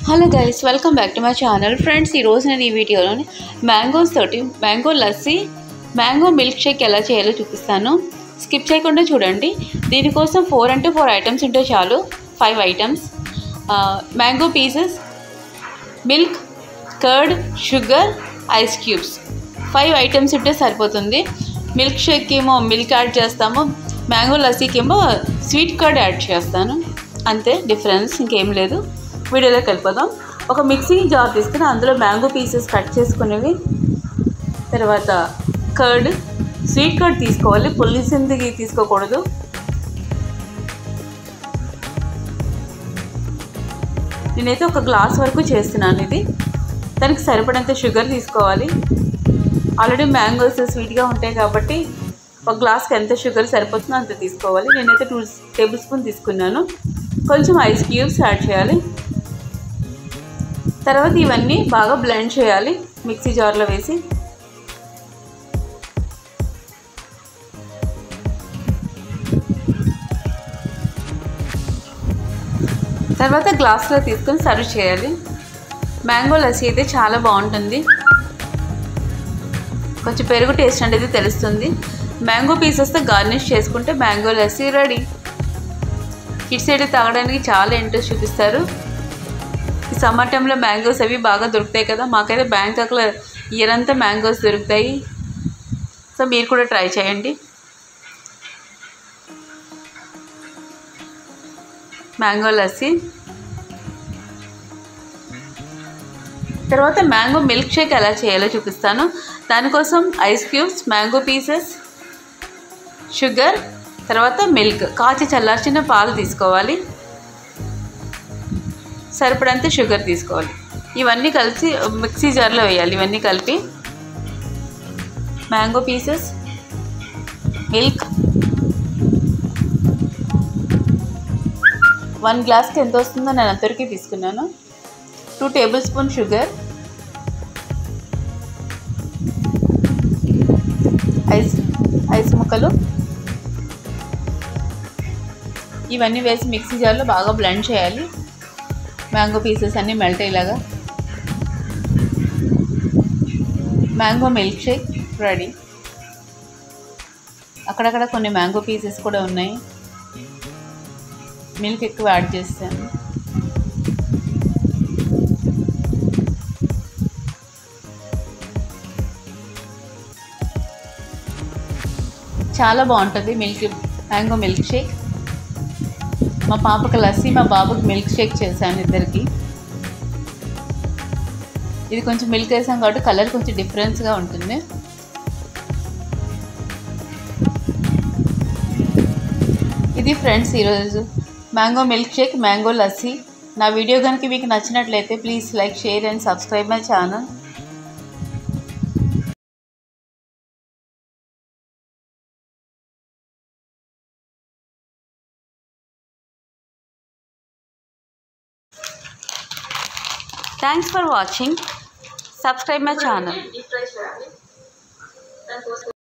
hello guys welcome back to my channel friends ఈరోజు నేను ఈ వీడియోలోని మ్యాంగోస్ తోటి mango lassi mango milk shake ఎలా చేయాలో చూపిస్తాను స్కిప్ చేయకుండా చూడండి దీనికోసం ఫోర్ అంటే ఫోర్ ఐటమ్స్ ఉంటే చాలు five items mango pieces milk curd sugar ice cubes five items ఉంటే సరిపోతుంది మిల్క్ షేక్ ఏమో మిల్క్ యాడ్ చేస్తాము మ్యాంగో లస్సీకి ఏమో స్వీట్ కర్డ్ యాడ్ చేస్తాను అంతే డిఫరెన్స్ ఇంకేం లేదు వీడియోలోకి వెళ్ళిపోదాం ఒక మిక్సీ జార్ తీసుకుని అందులో మ్యాంగో పీసెస్ కట్ చేసుకునేవి తర్వాత కర్డ్ స్వీట్ కర్డ్ తీసుకోవాలి పులిసింది తీసుకోకూడదు నేనైతే ఒక గ్లాస్ వరకు చేస్తున్నాను ఇది దానికి సరిపడంత షుగర్ తీసుకోవాలి ఆల్రెడీ మ్యాంగోస్ స్వీట్గా ఉంటాయి కాబట్టి ఒక గ్లాస్కి ఎంత షుగర్ సరిపోతుందో అంత తీసుకోవాలి నేనైతే టూ టేబుల్ స్పూన్ తీసుకున్నాను కొంచెం ఐస్ క్యూబ్స్ యాడ్ చేయాలి తర్వాత ఇవన్నీ బాగా బ్లెండ్ చేయాలి మిక్సీ జార్లో వేసి తర్వాత గ్లాస్లో తీసుకొని సర్వ్ చేయాలి మ్యాంగో లస్సీ అయితే చాలా బాగుంటుంది కొంచెం పెరుగు టేస్ట్ అనేది తెలుస్తుంది మ్యాంగో పీసెస్తో గార్నిష్ చేసుకుంటే మ్యాంగో లస్సీ రెడీ కిడ్స్ అయితే తాగడానికి చాలా ఇంట్రెస్ట్ చూపిస్తారు ఈ సమ్మర్ టైంలో మ్యాంగోస్ అవి బాగా దొరుకుతాయి కదా మాకైతే బ్యాంకాక్లో ఇయర్ అంతా మ్యాంగోస్ దొరుకుతాయి సో మీరు కూడా ట్రై చేయండి మ్యాంగో లస్సీ తర్వాత మ్యాంగో మిల్క్ షేక్ ఎలా చేయాలో చూపిస్తాను దానికోసం ice cubes mango pieces sugar తర్వాత మిల్క్ కాచి చల్లార్చిన పాలు తీసుకోవాలి సరిపడంత షుగర్ తీసుకోవాలి ఇవన్నీ కలిసి మిక్సీ జార్లో వేయాలి ఇవన్నీ కలిపి మ్యాంగో పీసెస్ మిల్క్ వన్ గ్లాస్కి ఎంత వస్తుందో నేను అంతవరకు తీసుకున్నాను two tablespoon sugar ice ice ముక్కలు ఇవన్నీ వేసి మిక్సీ జార్లో బాగా బ్లెండ్ చేయాలి మ్యాంగో పీసెస్ అన్నీ మెల్ట్ అయ్యేలాగా మ్యాంగో మిల్క్ షేక్ రెడీ అక్కడక్కడ కొన్ని మ్యాంగో పీసెస్ కూడా ఉన్నాయి మిల్క్ ఎక్కువ యాడ్ చేస్తాను చాలా బాగుంటుంది మిల్క్ మ్యాంగో మిల్క్ షేక్ మా పాపకి లస్సీ మా బాబుకి మిల్క్ షేక్ చేశాను ఇద్దరికి ఇది కొంచెం మిల్క్ వేసాం కాబట్టి కలర్ కొంచెం డిఫరెన్స్గా ఉంటుంది ఇది ఫ్రెండ్స్ ఈరోజు mango milk shake mango lassi నా వీడియో కనుక మీకు నచ్చినట్లయితే please like share and subscribe my channel thanks for watching subscribe my channel deep fry చేయాలి దానికోసం